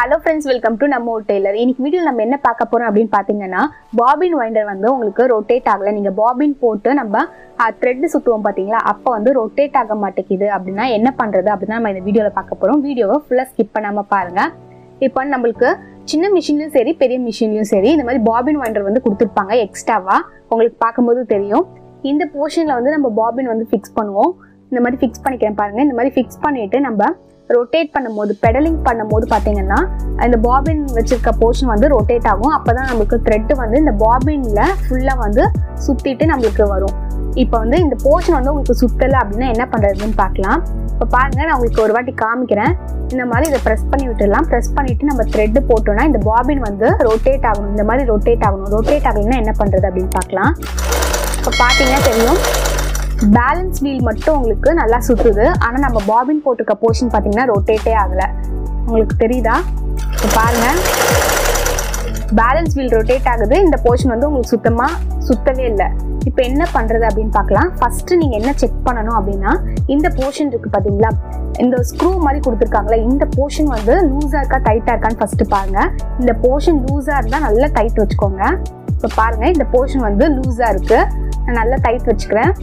hello friends welcome to நம்ம ஒரு Taylor இன்னைக்கு வீடியோ நம்ம என்ன பார்க்க போறோம் அப்படின்னு பார்த்தீங்கன்னா பாபின் வைண்டர் வந்து உங்களுக்கு ரொட்டேட் ஆகல நீங்க பாபின் போட்டு நம்ம த்ரெட் சுத்துவோம் பார்த்தீங்களா அப்போ வந்து ரொட்டேட் ஆக மாட்டேங்குது அப்படின்னா என்ன பண்றது அப்படின்னா நம்ம இந்த வீடியோவில் பார்க்க போறோம் வீடியோவை ஃபுல்லாக ஸ்கிப் பண்ணாம பாருங்க இப்போ நம்மளுக்கு சின்ன மிஷின்லையும் சரி பெரிய மிஷின்லையும் சரி இந்த மாதிரி பாபின் வைண்டர் வந்து கொடுத்துருப்பாங்க எக்ஸ்ட்ராவா உங்களுக்கு பார்க்கும்போது தெரியும் இந்த போர்ஷனில் வந்து நம்ம பாபின் வந்து ஃபிக்ஸ் பண்ணுவோம் இந்த மாதிரி ஃபிக்ஸ் பண்ணிக்கிறேன் பாருங்க இந்த மாதிரி ஃபிக்ஸ் பண்ணிட்டு நம்ம ரொட்டேட் பண்ணும்போது பெடலிங் பண்ணும்போது பார்த்தீங்கன்னா இந்த பாபின் வச்சிருக்க போர்ஷன் வந்து ரொட்டேட் ஆகும் அப்போ தான் நம்மளுக்கு த்ரெட்டு வந்து இந்த பாபினில் ஃபுல்லாக வந்து சுற்றிட்டு நம்மளுக்கு வரும் இப்போ வந்து இந்த போர்ஷன் வந்து உங்களுக்கு சுத்தலை அப்படின்னா என்ன பண்ணுறதுன்னு பார்க்கலாம் இப்போ பாருங்க நான் உங்களுக்கு ஒரு வாட்டி காமிக்கிறேன் இந்த மாதிரி இதை ப்ரெஸ் பண்ணி விட்டுடலாம் ப்ரெஸ் பண்ணிவிட்டு நம்ம த்ரெட்டு போட்டோம்னா இந்த பாபின் வந்து ரொட்டேட் ஆகணும் இந்த மாதிரி ரொட்டேட் ஆகணும் ரொட்டேட் ஆகலைன்னா என்ன பண்ணுறது அப்படின்னு பார்க்கலாம் இப்போ பார்த்தீங்கன்னா தெரியும் பேலன்ஸ் வீல் மட்டும் உங்களுக்கு நல்லா சுற்றுது ஆனால் நம்ம பாபின் போட்டிருக்க போர்ஷன் பார்த்தீங்கன்னா ரொட்டேட்டே ஆகலை உங்களுக்கு தெரியுதா இப்போ பாருங்க பேலன்ஸ் வீல் ரொட்டேட் ஆகுது இந்த போர்ஷன் வந்து உங்களுக்கு சுத்தமாக சுத்தவே இல்லை இப்போ என்ன பண்ணுறது அப்படின்னு பார்க்கலாம் ஃபஸ்ட்டு நீங்கள் என்ன செக் பண்ணணும் அப்படின்னா இந்த போர்ஷன் இருக்குது பார்த்தீங்களா இந்த ஸ்க்ரூ மாதிரி கொடுத்துருக்காங்களே இந்த போர்ஷன் வந்து லூஸாக இருக்கா டைட்டாக இருக்கான்னு ஃபஸ்ட்டு பாருங்கள் இந்த போர்ஷன் லூஸாக இருந்தால் நல்லா டைட் வச்சுக்கோங்க இப்போ பாருங்கள் இந்த போர்ஷன் வந்து லூஸாக இருக்குது நான் நல்லா டைட் வச்சுக்கிறேன்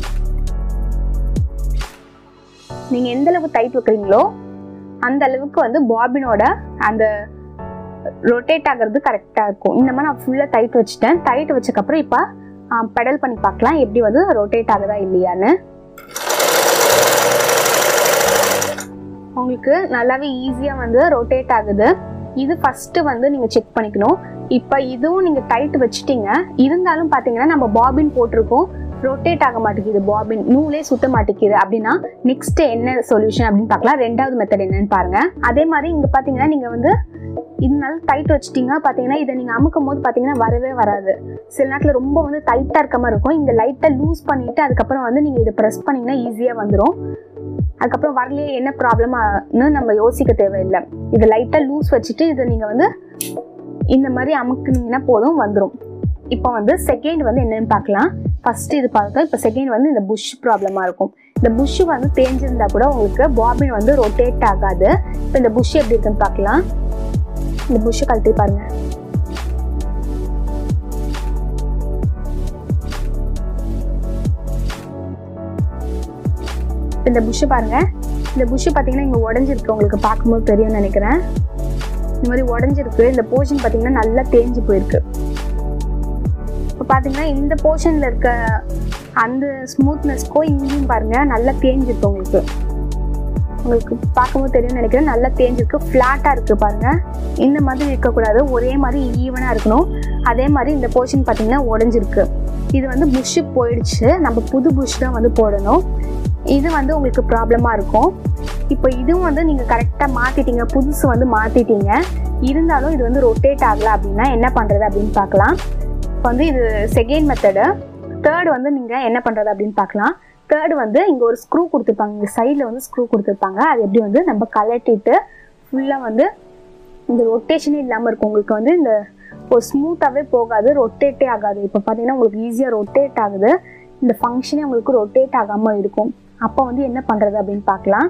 நீங்கள் எந்த அளவுக்கு டைட் வைக்கிறீங்களோ அந்த அளவுக்கு வந்து பாபினோட அந்த ரொட்டேட் ஆகிறது கரெக்டாக இருக்கும் இந்த மாதிரி நான் ஃபுல்லாக டைட் வச்சுட்டேன் டைட் வச்சக்கப்புறம் இப்போ பெடல் பண்ணி பார்க்கலாம் எப்படி வந்து ரொட்டேட் ஆகுதா இல்லையான்னு உங்களுக்கு நல்லாவே ஈஸியாக வந்து ரொட்டேட் ஆகுது இது ஃபஸ்ட்டு வந்து நீங்கள் செக் பண்ணிக்கணும் இப்போ இதுவும் நீங்கள் டைட் வச்சுட்டீங்க இருந்தாலும் பார்த்தீங்கன்னா நம்ம பாபின் போட்டிருக்கோம் ரொட்டேட் ஆக மாட்டேங்குது பாபின் நூலே சுத்த மாட்டேங்குது அப்படின்னா நெக்ஸ்ட் என்ன சொல்யூஷன் அப்படின்னு பார்க்கலாம் ரெண்டாவது மெத்தட் என்னன்னு பாருங்க அதே மாதிரி இங்க பாத்தீங்கன்னா நீங்க வந்து இதனால டைட் வச்சுட்டீங்க பாத்தீங்கன்னா இதை நீங்க அமுக்கும் போது பாத்தீங்கன்னா வரவே வராது சில நேரத்துல ரொம்ப வந்து டைட்டா இருக்க மாதிரி இருக்கும் இங்க லைட்டா லூஸ் பண்ணிட்டு அதுக்கப்புறம் வந்து நீங்க இதை ப்ரெஸ் பண்ணீங்கன்னா ஈஸியா வந்துடும் அதுக்கப்புறம் வரலையே என்ன ப்ராப்ளம்னு நம்ம யோசிக்க தேவையில்லை இது லைட்டா லூஸ் வச்சுட்டு இதை நீங்க வந்து இந்த மாதிரி அமுக்குனீங்கன்னா போதும் வந்துடும் இப்போ வந்து செகண்ட் வந்து என்னன்னு பார்க்கலாம் ஃபர்ஸ்ட் இது பார்த்தோம் இப்போ செகண்ட் வந்து இந்த புஷ் ப்ராப்ளமாக இருக்கும் இந்த புஷ் வந்து தேஞ்சிருந்தா கூட உங்களுக்கு பாபின் வந்து ரொட்டேட் ஆகாது இப்போ இந்த புஷ் எப்படி இருக்குன்னு பார்க்கலாம் இந்த புஷ் கழட்டி பாருங்க இந்த புஷ் பாருங்க இந்த புஷ் பார்த்தீங்கன்னா இங்கே உடஞ்சிருக்கு உங்களுக்கு பார்க்கும்போது தெரியும்னு நினைக்கிறேன் இந்த மாதிரி உடஞ்சிருக்கு இந்த போர்ஷன் பார்த்தீங்கன்னா நல்லா தேஞ்சு போயிருக்கு இப்போ பார்த்தீங்கன்னா இந்த போர்ஷனில் இருக்க அந்த ஸ்மூத்னஸ்க்கோ இங்கேயும் பாருங்கள் நல்லா தேஞ்சிருக்கு உங்களுக்கு உங்களுக்கு பார்க்கும்போது தெரியும் நினைக்கிறேன் நல்லா தேஞ்சிருக்கு ஃப்ளாட்டாக இருக்குது பாருங்கள் இந்த மாதிரி இருக்கக்கூடாது ஒரே மாதிரி ஈவனாக இருக்கணும் அதே மாதிரி இந்த போர்ஷன் பார்த்தீங்கன்னா உடஞ்சிருக்கு இது வந்து புஷ்ஷு போயிடுச்சு நம்ம புது புஷ் தான் வந்து போடணும் இது வந்து உங்களுக்கு ப்ராப்ளமாக இருக்கும் இப்போ இதுவும் வந்து நீங்கள் கரெக்டாக மாற்றிட்டீங்க புதுசு வந்து மாற்றிட்டீங்க இருந்தாலும் இது வந்து ரொட்டேட் ஆகலை அப்படின்னா என்ன பண்ணுறது அப்படின்னு பார்க்கலாம் இப்போ வந்து இது செகண்ட் மெத்தடு தேர்ட் வந்து நீங்கள் என்ன பண்ணுறது அப்படின்னு பார்க்கலாம் தேர்டு வந்து இங்கே ஒரு ஸ்க்ரூ கொடுத்துருப்பாங்க இங்கே சைடில் வந்து ஸ்க்ரூ கொடுத்துருப்பாங்க அது எப்படி வந்து நம்ம கலட்டிட்டு ஃபுல்லாக வந்து இந்த ரொட்டேஷனே இல்லாமல் இருக்கும் உங்களுக்கு வந்து இந்த ஒரு ஸ்மூத்தாகவே போகாது ரொட்டேட்டே ஆகாது இப்போ பார்த்தீங்கன்னா உங்களுக்கு ஈஸியாக ரொட்டேட் ஆகுது இந்த ஃபங்க்ஷனே உங்களுக்கு ரொட்டேட் ஆகாமல் இருக்கும் அப்போ வந்து என்ன பண்ணுறது அப்படின்னு பார்க்கலாம்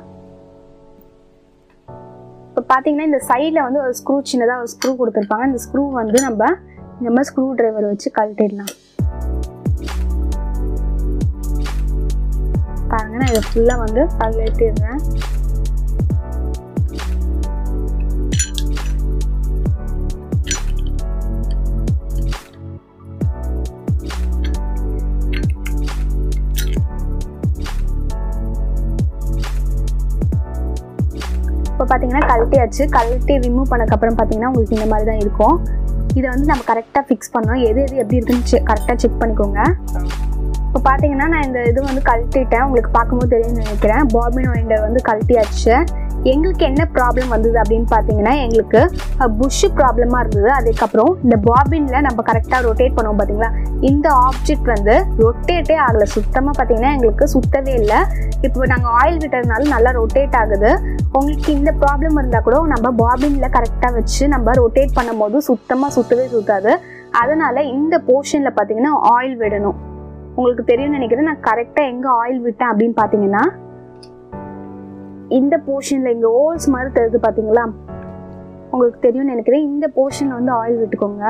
இப்போ பார்த்தீங்கன்னா இந்த சைடில் வந்து ஒரு ஸ்க்ரூ சின்னதாக ஒரு ஸ்க்ரூ கொடுத்துருப்பாங்க இந்த ஸ்க்ரூ வந்து நம்ம இந்த மாதிரி ஸ்க்ரூ டிரைவர் வச்சு கழட்டிடலாம் பாருங்க நான் இதை ஃபுல்லாக வந்து கழட்டிடுறேன் இப்போ பார்த்தீங்கன்னா கழட்டியாச்சு கழட்டி ரிமூவ் பண்ணக்கப்புறம் பார்த்தீங்கன்னா உங்களுக்கு இந்த மாதிரி தான் இருக்கும் இதை வந்து நம்ம கரெக்டாக ஃபிக்ஸ் பண்ணோம் எது எது எப்படி இருக்குன்னு கரெக்டாக செக் பண்ணிக்கோங்க இப்போ பார்த்தீங்கன்னா நான் இந்த இது வந்து கழட்டிட்டேன் உங்களுக்கு பார்க்கும்போது தெரியும்னு நினைக்கிறேன் பாபின் வைண்டர் வந்து கழட்டியாச்சு எங்களுக்கு என்ன ப்ராப்ளம் வந்தது அப்படின்னு பார்த்தீங்கன்னா எங்களுக்கு புஷ்ஷு ப்ராப்ளமாக இருந்தது அதுக்கப்புறம் இந்த பாபினில் நம்ம கரெக்டாக ரொட்டேட் பண்ணுவோம் பார்த்தீங்களா இந்த ஆப்ஜெக்ட் வந்து ரொட்டேட்டே ஆகலை சுத்தமாக பார்த்தீங்கன்னா எங்களுக்கு சுத்தவே இல்லை இப்போ நாங்கள் ஆயில் விட்டதுனால நல்லா ரொட்டேட் ஆகுது உங்களுக்கு இந்த ப்ராப்ளம் இருந்தால் கூட நம்ம பாபினில் கரெக்டாக வச்சு நம்ம ரொட்டேட் பண்ணும்போது சுத்தமாக சுத்தவே சுத்தாது அதனால் இந்த போர்ஷனில் பார்த்தீங்கன்னா ஆயில் விடணும் உங்களுக்கு தெரியும் நினைக்கிறேன் நான் கரெக்டாக எங்கே ஆயில் விட்டேன் அப்படின்னு பார்த்தீங்கன்னா இந்த போர்ஷனில் இங்கே ஹோல்ஸ் மாதிரி தெரியுது பார்த்தீங்களா உங்களுக்கு தெரியும்னு நினைக்கிறேன் இந்த போர்ஷனில் வந்து ஆயில் விட்டுக்கோங்க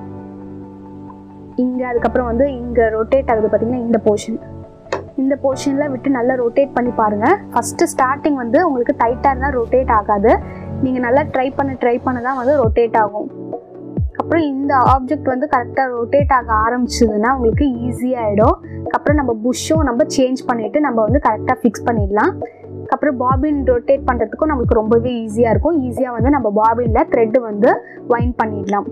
இங்கே அதுக்கப்புறம் வந்து இங்கே ரொட்டேட் ஆகுது பார்த்தீங்கன்னா இந்த போர்ஷன் இந்த போர்ஷனில் விட்டு நல்லா ரொட்டேட் பண்ணி பாருங்கள் ஃபஸ்ட்டு ஸ்டார்டிங் வந்து உங்களுக்கு டைட்டாக இருந்தால் ரொட்டேட் ஆகாது நீங்கள் நல்லா ட்ரை பண்ண ட்ரை பண்ண தான் வந்து ரொட்டேட் ஆகும் அப்புறம் இந்த ஆப்ஜெக்ட் வந்து கரெக்டாக ரொட்டேட் ஆக ஆரம்பிச்சதுன்னா உங்களுக்கு ஈஸியாகிடும் அப்புறம் நம்ம புஷ்ஷும் நம்ம சேஞ்ச் பண்ணிவிட்டு நம்ம வந்து கரெக்டாக ஃபிக்ஸ் பண்ணிடலாம் அப்புறம் பாபின் ரொட்டேட் பண்ணுறதுக்கும் நம்மளுக்கு ரொம்பவே ஈஸியாக இருக்கும் ஈஸியாக வந்து நம்ம பாபினில் த்ரெட்டு வந்து வைன் பண்ணிடலாம்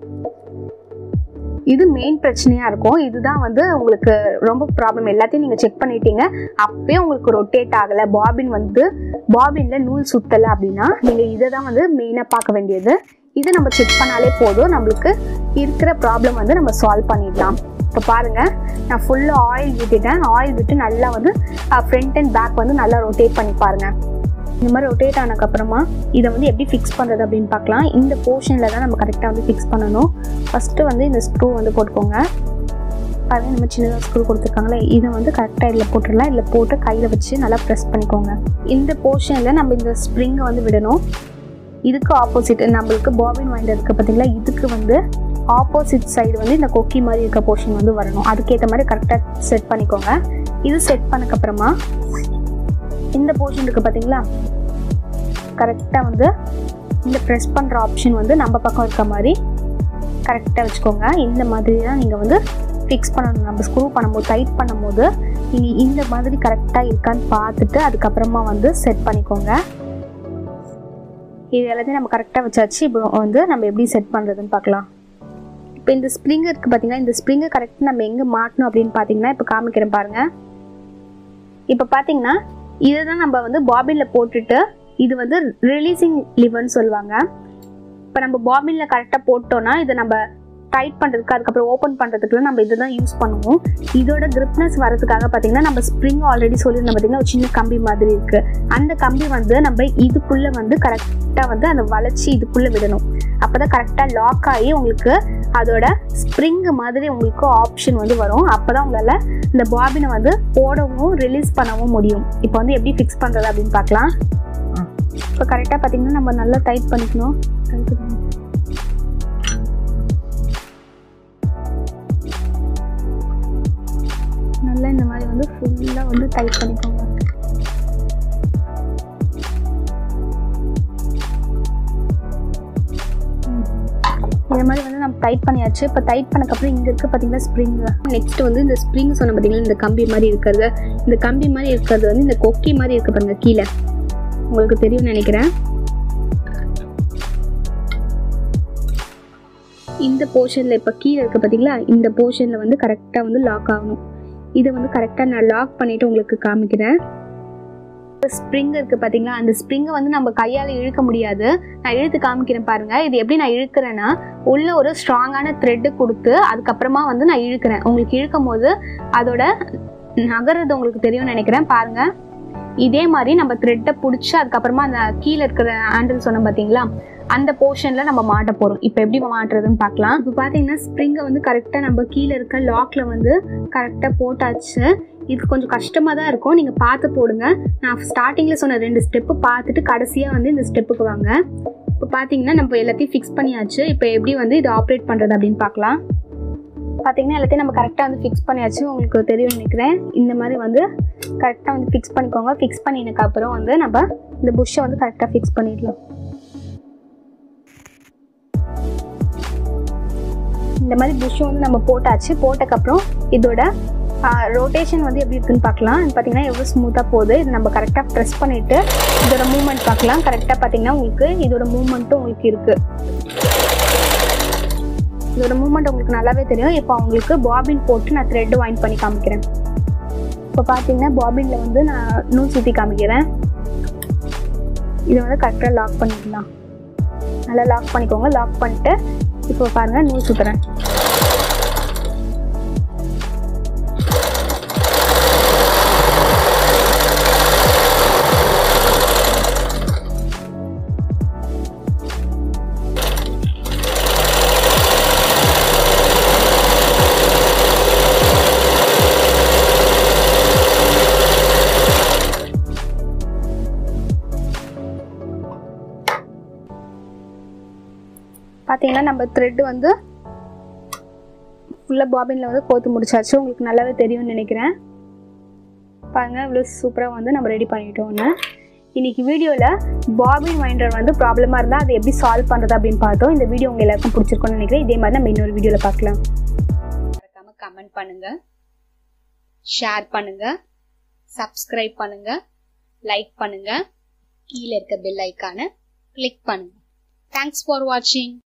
இது மெயின் பிரச்சனையாக இருக்கும் இதுதான் வந்து உங்களுக்கு ரொம்ப ப்ராப்ளம் எல்லாத்தையும் நீங்கள் செக் பண்ணிட்டீங்க அப்பயே உங்களுக்கு ரொட்டேட் ஆகலை பாபின் வந்து பாபினில் நூல் சுத்தலை அப்படின்னா நீங்கள் இதை தான் வந்து மெயினாக பார்க்க வேண்டியது இது நம்ம செக் பண்ணாலே போதும் நம்மளுக்கு இருக்கிற ப்ராப்ளம் வந்து நம்ம சால்வ் பண்ணிடலாம் இப்போ பாருங்கள் நான் ஃபுல்லாக ஆயில் விட்டுட்டேன் ஆயில் விட்டு நல்லா வந்து ஃப்ரண்ட் அண்ட் பேக் வந்து நல்லா ரொட்டேட் பண்ணி பாருங்கள் இந்த மாதிரி ரொட்டேட் ஆனதுக்கப்புறமா இதை வந்து எப்படி ஃபிக்ஸ் பண்ணுறது அப்படின்னு பார்க்கலாம் இந்த போர்ஷனில் தான் நம்ம கரெக்டாக வந்து ஃபிக்ஸ் பண்ணணும் ஃபஸ்ட்டு வந்து இந்த ஸ்க்ரூ வந்து போட்டுக்கோங்க பாருங்க இந்த மாதிரி சின்னதாக ஸ்க்ரூ கொடுத்துருக்காங்களே இதை வந்து கரெக்டாக இதில் போட்டுடலாம் இதில் போட்டு கையில் வச்சு நல்லா ப்ரெஸ் பண்ணிக்கோங்க இந்த போர்ஷனில் நம்ம இந்த ஸ்ப்ரிங்கை வந்து விடணும் இதுக்கு ஆப்போசிட் நம்மளுக்கு பாபின் வாங்கிட்டு இருக்கு பார்த்தீங்களா இதுக்கு வந்து ஆப்போசிட் சைடு வந்து இந்த கொக்கி மாதிரி இருக்க போர்ஷன் வந்து வரணும் அதுக்கேற்ற மாதிரி கரெக்டாக செட் பண்ணிக்கோங்க இது செட் பண்ணக்கப்புறமா இந்த போர்ஷன் இருக்குது பார்த்தீங்களா கரெக்டாக வந்து இந்த ப்ரெஸ் பண்ணுற ஆப்ஷன் வந்து நம்ம பக்கம் இருக்க மாதிரி கரெக்டாக வச்சுக்கோங்க இந்த மாதிரி தான் நீங்கள் வந்து ஃபிக்ஸ் பண்ணணும் நம்ம ஸ்க்ரூ பண்ணும்போது டைட் பண்ணும்போது நீங்கள் இந்த மாதிரி கரெக்டாக இருக்கான்னு பார்த்துட்டு அதுக்கப்புறமா வந்து செட் பண்ணிக்கோங்க இது எல்லாத்தையும் நம்ம கரெக்டாக வச்சாச்சு இப்போ வந்து நம்ம எப்படி செட் பண்ணுறதுன்னு பார்க்கலாம் இப்போ இந்த ஸ்ப்ரிங் இருக்குது பார்த்தீங்கன்னா இந்த ஸ்ப்ரிங்கை கரெக்டாக நம்ம எங்கே மாட்டணும் அப்படின்னு பார்த்தீங்கன்னா இப்போ காமிக்கிறேன் பாருங்கள் இப்போ பார்த்தீங்கன்னா இதை தான் நம்ம வந்து பாபினில் போட்டுட்டு இது வந்து ரிலீசிங் லிவர்னு சொல்லுவாங்க இப்போ நம்ம பாபினில் கரெக்டாக போட்டோன்னா இதை நம்ம டைட் பண்ணுறதுக்கு அதுக்கப்புறம் ஓப்பன் பண்ணுறதுக்குலாம் நம்ம இதை தான் யூஸ் பண்ணுவோம் இதோட கிரிப்னஸ் வரதுக்காக பார்த்தீங்கன்னா நம்ம ஸ்ப்ரிங் ஆல்ரெடி சொல்லியிருந்தோம் பார்த்தீங்கன்னா ஒரு சின்ன கம்பி மாதிரி இருக்குது அந்த கம்பி வந்து நம்ம இதுக்குள்ளே வந்து கரெக்டாக வந்து அந்த வளைச்சி இதுக்குள்ளே விடணும் அப்போ தான் கரெக்டாக லாக் ஆகி உங்களுக்கு அதோட ஸ்ப்ரிங் மாதிரி உங்களுக்கு ஆப்ஷன் வந்து வரும் அப்போ தான் உங்களால் இந்த பாபினை வந்து போடவும் ரிலீஸ் பண்ணவும் முடியும் இப்போ வந்து எப்படி ஃபிக்ஸ் பண்ணுறது அப்படின்னு பார்க்கலாம் இப்போ கரெக்டாக பார்த்தீங்கன்னா நம்ம நல்லா டைட் பண்ணிக்கணும் டைட் பண்ணணும் நல்லா இந்த மாதிரி வந்து ஃபுல்லாக வந்து டைட் பண்ணிக்கோங்க இந்த மாதிரி வந்து நம்ம டைட் பண்ணியாச்சு இப்போ டைட் பண்ணக்கப்புறம் இங்கே இருக்க பார்த்தீங்கன்னா ஸ்ப்ரிங் நெக்ஸ்ட் வந்து இந்த ஸ்ப்ரிங் சொன்ன பார்த்தீங்கன்னா இந்த கம்பி மாதிரி இருக்கிறது இந்த கம்பி மாதிரி இருக்கிறது வந்து இந்த கொக்கி மாதிரி இருக்கு பாருங்க கீழே உங்களுக்கு தெரியும்னு நினைக்கிறேன் இந்த போர்ஷனில் இப்போ கீழே இருக்க பார்த்தீங்களா இந்த போர்ஷனில் வந்து கரெக்டாக வந்து லாக் ஆகணும் இதை வந்து கரெக்டாக நான் லாக் பண்ணிவிட்டு உங்களுக்கு காமிக்கிறேன் ஸ்ப்ரிங் இருக்குது பார்த்தீங்களா அந்த ஸ்ப்ரிங்கை வந்து நம்ம கையால் இழுக்க முடியாது நான் இழுத்து காமிக்கிறேன் பாருங்கள் இது எப்படி நான் இழுக்கிறேன்னா உள்ள ஒரு ஸ்ட்ராங்கான த்ரெட்டு கொடுத்து அதுக்கப்புறமா வந்து நான் இழுக்கிறேன் உங்களுக்கு இழுக்கும் போது அதோட நகர்றது உங்களுக்கு தெரியும்னு நினைக்கிறேன் பாருங்கள் இதே மாதிரி நம்ம த்ரெட்டை பிடிச்சி அதுக்கப்புறமா அந்த கீழே இருக்கிற ஹேண்டில் சொன்னோம் பார்த்தீங்களா அந்த போர்ஷனில் நம்ம மாட்ட போகிறோம் இப்போ எப்படி மாட்டுறதுன்னு பார்க்கலாம் இப்போ பார்த்தீங்கன்னா ஸ்ப்ரிங்கை வந்து கரெக்டாக நம்ம கீழே இருக்க லாக்கில் வந்து கரெக்டாக போட்டாச்சு இது கொஞ்சம் கஷ்டமாக தான் இருக்கும் நீங்கள் பார்த்து போடுங்க நான் ஸ்டார்டிங்கில் சொன்ன ரெண்டு ஸ்டெப்பு பார்த்துட்டு கடைசியாக வந்து இந்த ஸ்டெப்புக்கு வாங்க இப்போ பார்த்தீங்கன்னா நம்ம எல்லாத்தையும் ஃபிக்ஸ் பண்ணியாச்சு இப்போ எப்படி வந்து இது ஆப்ரேட் பண்ணுறது அப்படின்னு பார்க்கலாம் பார்த்தீங்கன்னா எல்லாத்தையும் நம்ம கரெக்டாக வந்து ஃபிக்ஸ் பண்ணியாச்சு உங்களுக்கு தெரியும் நினைக்கிறேன் இந்த மாதிரி வந்து கரெக்டாக வந்து ஃபிக்ஸ் பண்ணிக்கோங்க ஃபிக்ஸ் பண்ணினதுக்கு அப்புறம் வந்து நம்ம இந்த புஷ்ஷை வந்து கரெக்டாக ஃபிக்ஸ் பண்ணிடலாம் இந்த மாதிரி புஷ்ஷும் வந்து நம்ம போட்டாச்சு போட்டக்கப்புறம் இதோட ரொட்டேஷன் வந்து எப்படி இருக்குன்னு பார்க்கலாம் இது பார்த்தீங்கன்னா எவ்வளோ ஸ்மூத்தாக போகுது இது நம்ம கரெக்டாக ப்ரெஸ் பண்ணிவிட்டு இதோட மூவ்மெண்ட் பார்க்கலாம் கரெக்டாக பார்த்தீங்கன்னா உங்களுக்கு இதோட மூவ்மெண்ட்டும் உங்களுக்கு இருக்குது இதோட மூவ்மெண்ட் உங்களுக்கு நல்லாவே தெரியும் இப்போ உங்களுக்கு பாபின் போட்டு நான் த்ரெட் வாயின் பண்ணி காமிக்கிறேன் இப்போ பார்த்தீங்கன்னா பாபினில் வந்து நான் நூல் சுற்றி காமிக்கிறேன் இதை வந்து கரெக்டாக லாக் பண்ணிடலாம் நல்லா லாக் பண்ணிக்கோங்க லாக் பண்ணிட்டு இப்போ பாருங்கள் நூல் சுற்றுறேன் பார்த்தீங்கன்னா நம்ம த்ரெட் வந்து ஃபுல்லாக பாபினில் வந்து கோத்து முடிச்சாச்சு உங்களுக்கு நல்லாவே தெரியும்னு நினைக்கிறேன் பாருங்க இவ்வளோ சூப்பராக வந்து நம்ம ரெடி பண்ணிட்டோம்னு இன்னைக்கு வீடியோவில் பாபின் வைண்டர் வந்து ப்ராப்ளமாக இருந்தால் அதை எப்படி சால்வ் பண்ணுறது அப்படின்னு பார்த்தோம் இந்த வீடியோ உங்கள் எல்லாருக்கும் பிடிச்சிருக்கும்னு நினைக்கிறேன் இதே மாதிரி நம்ம இன்னொரு வீடியோவில் பார்க்கலாம் மறக்காம கமெண்ட் பண்ணுங்க ஷேர் பண்ணுங்க சப்ஸ்கிரைப் பண்ணுங்க லைக் பண்ணுங்க கீழே இருக்க பெல் ஐக்கானை கிளிக் பண்ணுங்க தேங்க்ஸ் ஃபார் வாட்சிங்